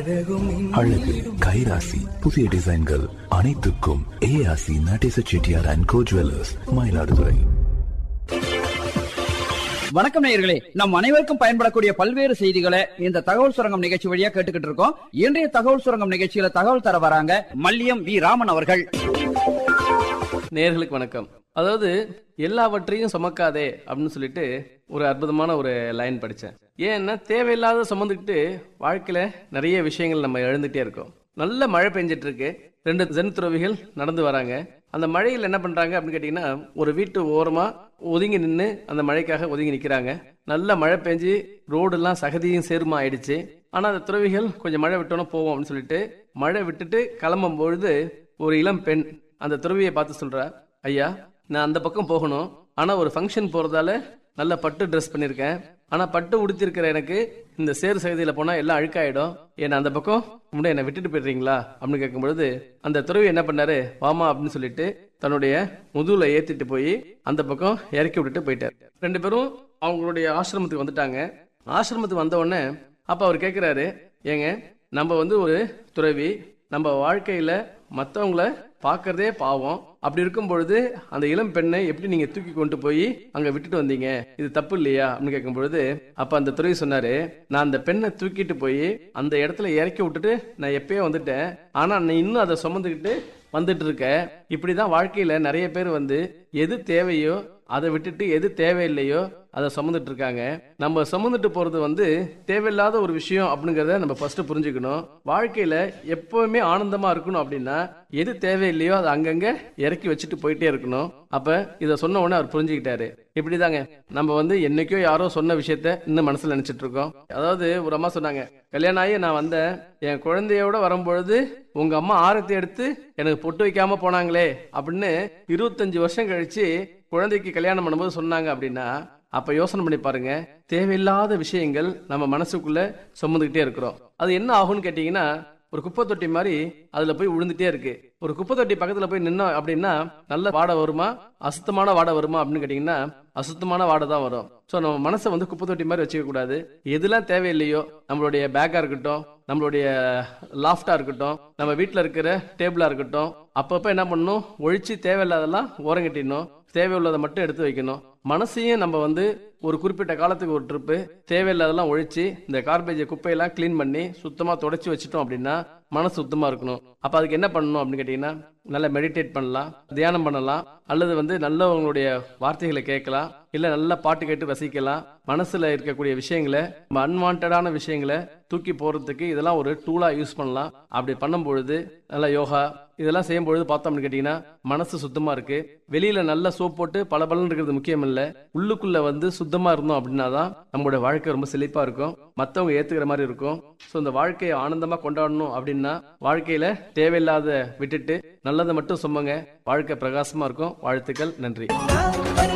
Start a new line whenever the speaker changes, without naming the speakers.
அழகு கைராசி புதிய டிசைன்கள் அனைத்துக்கும் ஏஆசி Nadesa Chettiar and co jewellers Mayiladuthurai
வணக்கம் நேயர்களே நம் அனைவருக்கும் பயன்படக்கூடிய பல்வேறு செய்திகளை இந்த தகவல் சுரங்கம் நிகழ்ச்சி வழியா கேட்டுக்கிட்டு இருக்கோம் இன்றைய தகவல் சுரங்கம் நிகழ்ச்சியில தகவல் தர வராங்க மல்லியம் வி ராமன் அவர்கள்
நேர்களுக்கு வணக்கம் அதாவது எல்லாவற்றையும் சுமக்காதே அப்படின்னு சொல்லிட்டு ஒரு அற்புதமான ஒரு லைன் படித்தேன் ஏன்னா தேவையில்லாத சுமந்துக்கிட்டு வாழ்க்கையில நிறைய விஷயங்கள் நம்ம எழுந்துட்டே இருக்கோம் நல்ல மழை பெஞ்சிட்டு இருக்கு ரெண்டு ஜென் துறவிகள் நடந்து வராங்க அந்த மழையில் என்ன பண்றாங்க அப்படின்னு கேட்டீங்கன்னா ஒரு வீட்டு ஓரமா ஒதுங்கி நின்று அந்த மழைக்காக ஒதுங்கி நிக்கிறாங்க நல்ல மழை பெஞ்சு ரோடெல்லாம் சகதியும் சேருமா ஆயிடுச்சு ஆனா அந்த துறவிகள் கொஞ்சம் மழை விட்டோன்னா போவோம் அப்படின்னு சொல்லிட்டு மழை விட்டுட்டு கிளம்பும் பொழுது ஒரு இளம் பெண் அந்த துறவியை பார்த்து சொல்றா ஐயா நான் அந்த பக்கம் போகணும் ஆனா ஒரு ஃபங்க்ஷன் போறதால நல்ல பட்டு ட்ரெஸ் பண்ணியிருக்கேன் ஆனா பட்டு உடுத்திருக்கிற எனக்கு இந்த சேறு சகதியில போனா எல்லாம் அழுக்காயிடும் ஏன்னா அந்த பக்கம் முன்னாடி என்னை விட்டுட்டு போயிடுறீங்களா அப்படின்னு கேட்கும் பொழுது அந்த துறவி என்ன பண்ணாரு வாமா அப்படின்னு சொல்லிட்டு தன்னுடைய முதுகுல ஏத்திட்டு போய் அந்த பக்கம் இறக்கி விட்டுட்டு போயிட்டார் ரெண்டு பேரும் அவங்களுடைய ஆசிரமத்துக்கு வந்துட்டாங்க ஆசிரமத்துக்கு வந்த உடனே அப்ப அவர் கேட்கிறாரு ஏங்க நம்ம வந்து ஒரு துறவி நம்ம வாழ்க்கையில மத்தவங்கள பார்க்கறதே பாவம் அப்படி இருக்கும் பொழுது அந்த இளம் பெண்ணை எப்படி நீங்க தூக்கி கொண்டு போய் அங்க விட்டுட்டு வந்தீங்க இது தப்பு இல்லையா அப்படின்னு கேட்கும் பொழுது அப்ப அந்த துறை சொன்னாரு நான் அந்த பெண்ணை தூக்கிட்டு போய் அந்த இடத்துல இறக்கி விட்டுட்டு நான் எப்பயோ வந்துட்டேன் ஆனா நீ இன்னும் அதை சுமந்துக்கிட்டு வந்துட்டு இருக்க இப்படிதான் வாழ்க்கையில நிறைய பேர் வந்து எது தேவையோ அதை விட்டுட்டு எது தேவையில்லையோ அதை சுமந்துட்டு இருக்காங்க நம்ம சுமந்துட்டு போறது வந்து தேவையில்லாத ஒரு விஷயம் அப்படிங்கறத நம்ம ஃபர்ஸ்ட் புரிஞ்சுக்கணும் வாழ்க்கையில எப்பவுமே ஆனந்தமா இருக்கணும் அப்படின்னா எது தேவையில்லையோ அதை அங்கங்க இறக்கி வச்சுட்டு போயிட்டே இருக்கணும் அப்ப இத சொன்ன உடனே அவர் புரிஞ்சுக்கிட்டாரு இப்படிதாங்க நம்ம வந்து என்னைக்கோ யாரோ சொன்ன விஷயத்த இன்னும் மனசுல நினைச்சிட்டு இருக்கோம் அதாவது ஒரு அம்மா சொன்னாங்க கல்யாணம் ஆகி நான் வந்தேன் என் குழந்தையோட வரும்பொழுது உங்க அம்மா ஆரத்தி எடுத்து எனக்கு பொட்டு வைக்காம போனாங்களே அப்படின்னு இருபத்தஞ்சு வருஷம் கழிச்சு குழந்தைக்கு கல்யாணம் பண்ணும்போது சொன்னாங்க அப்படின்னா அப்ப யோசனை பண்ணி பாருங்க தேவையில்லாத விஷயங்கள் நம்ம மனசுக்குள்ள சுமந்துக்கிட்டே இருக்கிறோம் அது என்ன ஆகும்னு கேட்டீங்கன்னா ஒரு குப்பை தொட்டி மாதிரி அதுல போய் விழுந்துட்டே இருக்கு ஒரு குப்பை தொட்டி பக்கத்துல போய் நின்னோம் அப்படின்னா நல்ல வாடை வருமா அசுத்தமான வாடை வருமா அப்படின்னு கேட்டீங்கன்னா அசுத்தமான வாடை தான் வரும் சோ நம்ம மனசை வந்து குப்பை தொட்டி மாதிரி வச்சுக்க கூடாது எதுலாம் தேவையில்லையோ நம்மளுடைய பேக்கா இருக்கட்டும் நம்மளுடைய லாஃப்டா இருக்கட்டும் நம்ம வீட்டுல இருக்கிற டேபிளா இருக்கட்டும் அப்பப்ப என்ன பண்ணணும் ஒழிச்சு தேவையில்லாதெல்லாம் ஓரங்கட்டிடணும் தேவையுள்ளதை மட்டும் எடுத்து வைக்கணும் மனசையும் நம்ம வந்து ஒரு குறிப்பிட்ட காலத்துக்கு ஒரு ட்ரிப்பு தேவையில்லாதெல்லாம் ஒழிச்சு இந்த கார்பேஜ் குப்பையெல்லாம் க்ளீன் பண்ணி சுத்தமா தொடச்சி வச்சிட்டோம் அப்படின்னா மனசு சுத்தமா இருக்கணும் அப்ப அதுக்கு என்ன பண்ணணும் அப்படின்னு கேட்டீங்கன்னா நல்லா மெடிடேட் பண்ணலாம் தியானம் பண்ணலாம் அல்லது வந்து நல்லவங்களுடைய வார்த்தைகளை கேட்கலாம் இல்ல நல்ல பாட்டு கேட்டு ரசிக்கலாம் மனசுல இருக்கக்கூடிய விஷயங்களை அன்வான்டான விஷயங்களை தூக்கி போறதுக்கு இதெல்லாம் ஒரு டூலா யூஸ் பண்ணலாம் அப்படி பண்ணும் பொழுது நல்ல யோகா இதெல்லாம் செய்யும் பொழுது பார்த்தோம் அப்படின்னு கேட்டீங்கன்னா மனசு சுத்தமா இருக்கு வெளியில நல்ல சோப் போட்டு பல பலன் இருக்கிறது முக்கியம் இல்ல உள்ளுக்குள்ள வந்து சுத்தமா இருந்தோம் அப்படின்னா தான் நம்மளோட வாழ்க்கை ரொம்ப செழிப்பா இருக்கும் மத்தவங்க ஏத்துக்கிற மாதிரி இருக்கும் ஸோ இந்த வாழ்க்கையை ஆனந்தமா கொண்டாடணும் அப்படின்னா வாழ்க்கையில தேவையில்லாத விட்டுட்டு நல்லதை மட்டும் சுமங்க வாழ்க்கை பிரகாசமா இருக்கும் வாழ்த்துக்கள் நன்றி